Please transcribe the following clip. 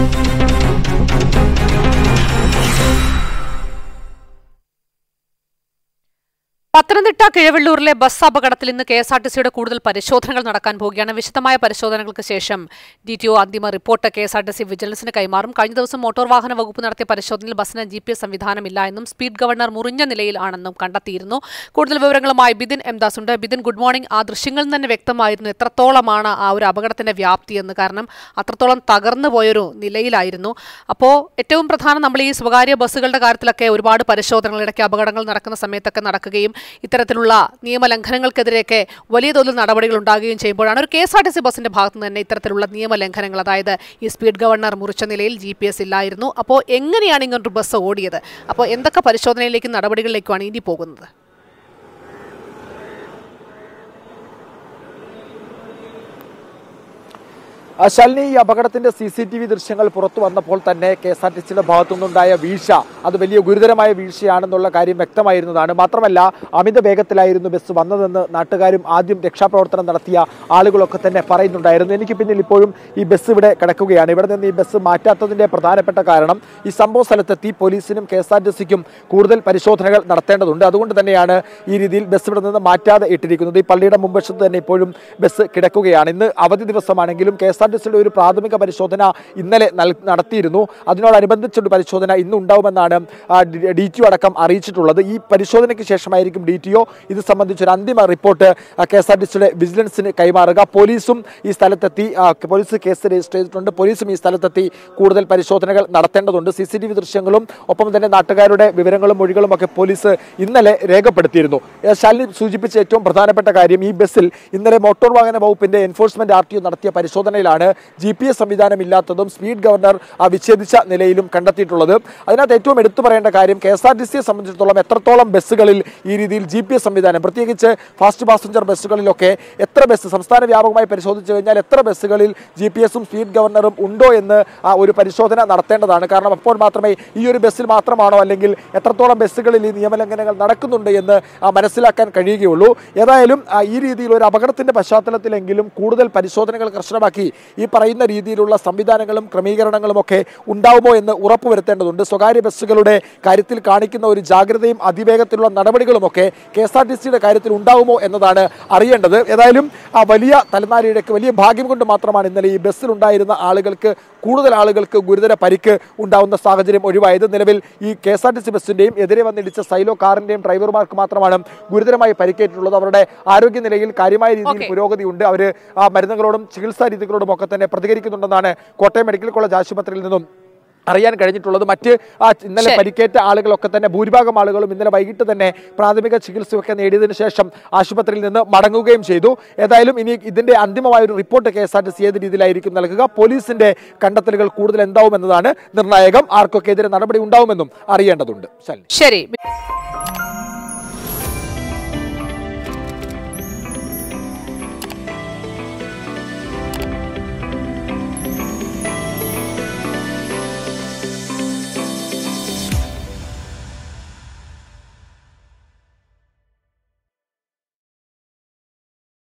Pathanamthitta കിഴവള്ളൂരിലെ bus അപകടത്തിൽ ഇന്ന് K S R T സിയുടെ കൂടുതൽ പരിശോധനകൾ നടക്കാൻ പോവുകയാണ് വിശദമായ പരിശോധനകൾക്ക് ശേഷം ഡി ടി ഒ അന്തിമ report K S R T C വിജിലൻസിന് കൈമാറും കഴിഞ്ഞ ദിവസം മോട്ടോർ വാഹന വകുപ്പ് നടത്തിയ പരിശോധനയിൽ ബസ്സിന് ജി പി എസ് സംവിധാനമില്ല എന്നും സ്പീഡ് ഗവർണർ മുറിഞ്ഞ നിലയിലാണെന്നും കണ്ടെത്തിയിരുന്നു കൂടുതൽ വിവരങ്ങളുമായി ബിദിൻ എംദാസ് ഉണ്ട് ബിദിൻ ഗുഡ് മോർണിംഗ് ആ ദൃശ്യങ്ങളിൽ നിന്ന് തന്നെ വ്യക്തമായിരുന്നു എത്രത്തോളമാണ് ആ ഒരു അപകടത്തിന്റെ വ്യാപ്തി എന്ന് കാരണം അത്രത്തോളം തകർന്നു പോയൊരു നിലയിലായിരുന്നു അപ്പോൾ ഏറ്റവും പ്രധാനം നമ്മൾ ഈ സ്വകാര്യ ബസ്സുകളുടെ കാര്യത്തിലൊക്കെ ഒരുപാട് പരിശോധനകൾ ഇടയ്ക്ക് അപകടങ്ങൾ നടക്കുന്ന സമയത്തൊക്കെ നടക്കുകയും ഇത്തരത്തിലുള്ള നിയമലംഘനങ്ങൾക്കെതിരെയൊക്കെ വലിയ തോതിൽ നടപടികൾ ഉണ്ടാകുകയും ചെയ്യുമ്പോഴാണ് ഒരു K S R T C ബസിന്റെ ഭാഗത്ത് നിന്ന് തന്നെ ഇത്തരത്തിലുള്ള നിയമലംഘനങ്ങൾ അതായത് ഈ സ്പീഡ് ഗവർണർ മുറിച്ച നിലയിൽ ജി പി എസ് ഇല്ലായിരുന്നു അപ്പോൾ എങ്ങനെയാണ് ഇങ്ങനൊരു ബസ് ഓടിയത് അപ്പോൾ എന്തൊക്കെ പരിശോധനയിലേക്കും നടപടികളിലേക്കുമാണ് ഇനി പോകുന്നത് ആ, ശാലിനി ഈ അപകടത്തിന്റെ സി സി ടി വി ദൃശ്യങ്ങൾ പുറത്തു വന്നപ്പോൾ തന്നെ കെ എസ് ആർ ടി സിയുടെ ഭാഗത്തുനിന്നുണ്ടായ വീഴ്ച അത് വലിയ ഗുരുതരമായ വീഴ്ചയാണെന്നുള്ള കാര്യം വ്യക്തമായിരുന്നതാണ് മാത്രമല്ല അമിത വേഗത്തിലായിരുന്നു ബസ് വന്നതെന്ന് നാട്ടുകാരും ആദ്യം രക്ഷാപ്രവർത്തനം നടത്തിയ ആളുകളൊക്കെ തന്നെ പറയുന്നുണ്ടായിരുന്നു എനിക്ക് പിന്നിൽ ഇപ്പോഴും ഈ ബസ് ഇവിടെ കിടക്കുകയാണ് ഇവിടെ നിന്ന് ഈ ബസ് മാറ്റാത്തതിന്റെ പ്രധാനപ്പെട്ട കാരണം ഈ സംഭവ സ്ഥലത്തെത്തി പോലീസിനും കെ എസ് ആർ ടി സിക്കും കൂടുതൽ പരിശോധനകൾ നടത്തേണ്ടതുണ്ട് അതുകൊണ്ട് തന്നെയാണ് ഈ രീതിയിൽ ബസ് ഇവിടെ നിന്ന് മാറ്റാതെ ഇട്ടിരിക്കുന്നത് ഈ പള്ളിയുടെ മുൻവശത്ത് തന്നെ ഇപ്പോഴും ബസ് കിടക്കുകയാണ് ഇന്ന് അവധി ദിവസമാണെങ്കിലും കെ എസ് ആർ ടി സിയുടെ ഒരു പ്രാഥമിക പരിശോധന ഇന്നലെ നൽ- നടത്തിയിരുന്നു അതിനോടനുബന്ധിച്ചൊരു പരിശോധന ഇന്ന് ഉണ്ടാവുമെന്നാണ് ഡി ടി ഒ അടക്കം അറിയിച്ചിട്ടുള്ളത് ഈ പരിശോധനയ്ക്ക് ശേഷമായിരിക്കും ഡി ടി ഒ ഇത് സംബന്ധിച്ചൊരു അന്തിമ report K S R T സിയുടെ വിജിലൻസിന് കൈമാറുക പോലീസും ഈ സ്ഥലത്തെത്തി ആ, പോലീസ് കേസ് രജിസ്റ്റർ ചെയ്തിട്ടുണ്ട് പോലീസും ഈ സ്ഥലത്തെത്തി കൂടുതൽ പരിശോധനകൾ നടത്തേണ്ടതുണ്ട് സി സി ടി വി ദൃശ്യങ്ങളും ഒപ്പം തന്നെ നാട്ടുകാരുടെ വിവരങ്ങളും മൊഴികളും ഒക്കെ പോലീസ് ഇന്നലെ രേഖപ്പെടുത്തിയിരുന്നു ഏ, ശാലിനി സൂചിപ്പിച്ച ഏറ്റവും പ്രധാനപ്പെട്ട കാര്യം ഈ ബസ്സിൽ ഇന്നലെ മോട്ടോർ വാഹന വകുപ്പിന്റെ എൻഫോഴ്സ്മെന്റ് ആർ ടി ഒ നടത്തിയ പരിശോധനയിലാണ് ജി പി എസ് സംവിധാനം ഇല്ലാത്തതും സ്പീഡ് ഗവർണർ ആ, വിച്ഛേദിച്ച നിലയിലും കണ്ടെത്തിയിട്ടുള്ളത് അതിനകത്ത് ഏറ്റവും എടുത്തു പറയേണ്ട കാര്യം കെ എസ് ആർ ടി സിയെ സംബന്ധിച്ചിടത്തോളം എത്രത്തോളം ബസ്സുകളിൽ ഈ രീതിയിൽ ജി പി എസ് സംവിധാനം പ്രത്യേകിച്ച് ഫാസ്റ്റ് പാസഞ്ചർ ബസ്സുകളിലൊക്കെ എത്ര ബസ് സംസ്ഥാന വ്യാപകമായി പരിശോധിച്ചു കഴിഞ്ഞാൽ എത്ര ബസ്സുകളിൽ ജി പി എസും സ്പീഡ് ഗവർണറും ഉണ്ടോ എന്ന് ആ, ഒരു പരിശോധന നടത്തേണ്ടതാണ് കാരണം അപ്പോൾ മാത്രമേ ഈ ഒരു ബസ്സിൽ മാത്രമാണോ അല്ലെങ്കിൽ എത്രത്തോളം ബസ്സുകളിൽ ഈ നിയമലംഘനങ്ങൾ നടക്കുന്നുണ്ട് എന്ന് ആ, മനസ്സിലാക്കാൻ കഴിയുകയുള്ളൂ ഏതായാലും ആ, ഈ രീതിയിൽ ഒരു അപകടത്തിന്റെ പശ്ചാത്തലത്തിലെങ്കിലും കൂടുതൽ പരിശോധനകൾ കർശനമാക്കി ഈ പറയുന്ന രീതിയിലുള്ള സംവിധാനങ്ങളും ക്രമീകരണങ്ങളും ഒക്കെ ഉണ്ടാവുമോ എന്ന് ഉറപ്പുവരുത്തേണ്ടതുണ്ട് സ്വകാര്യ ബസ്സുകളുടെ കാര്യത്തിൽ കാണിക്കുന്ന ഒരു ജാഗ്രതയും അതിവേഗത്തിലുള്ള നടപടികളുമൊക്കെ കെ എസ് ആർ ടി സിയുടെ കാര്യത്തിൽ ഉണ്ടാവുമോ എന്നതാണ് അറിയേണ്ടത് ഏതായാലും ആ വലിയ തലനാരിഴയ്ക്ക് വലിയ ഭാഗ്യം കൊണ്ട് മാത്രമാണ് ഇന്നലെ ഈ ബസ്സിലുണ്ടായിരുന്ന ആളുകൾക്ക് കൂടുതൽ ആളുകൾക്ക് ഗുരുതര പരിക്ക് ഉണ്ടാവുന്ന സാഹചര്യം ഒഴിവായത് നിലവിൽ ഈ K S R T C ബസ്സിന്റെയും എതിരെ വന്നിടിച്ച സൈലോ കാറിന്റെയും ഡ്രൈവർമാർക്ക് മാത്രമാണ് ഗുരുതരമായി പരിക്കേറ്റിട്ടുള്ളത് അവരുടെ ആരോഗ്യനിലയിൽ കാര്യമായ രീതിയിൽ Okay. പുരോഗതിയുണ്ട് അവർ ആ മരുന്നുകളോടും ചികിത്സാ രീതികളോടും ഒക്കെ തന്നെ പ്രതികരിക്കുന്നുണ്ടെന്നാണ് കോട്ടയം മെഡിക്കൽ കോളേജ് ആശുപത്രിയിൽ നിന്നും അറിയാൻ കഴിഞ്ഞിട്ടുള്ളത് മറ്റ് ആ ഇന്നലെ ശരി. പരിക്കേറ്റ ആളുകളൊക്കെ തന്നെ ഭൂരിഭാഗം ആളുകളും ഇന്നലെ വൈകിട്ട് തന്നെ പ്രാഥമിക ചികിത്സയൊക്കെ നേടിയതിനു ശേഷം ആശുപത്രിയിൽ നിന്ന് മടങ്ങുകയും ചെയ്തു ഏതായാലും ഇനി ഇതിന്റെ അന്തിമമായ ഒരു report K S R T C ഏത് രീതിയിലായിരിക്കും നൽകുക പോലീസിന്റെ കണ്ടെത്തലുകൾ കൂടുതൽ എന്താവുമെന്നതാണ് നിർണായകം ആർക്കൊക്കെ എതിരെ നടപടി ഉണ്ടാവുമെന്നും അറിയേണ്ടതുണ്ട് ശാലിനി ശരി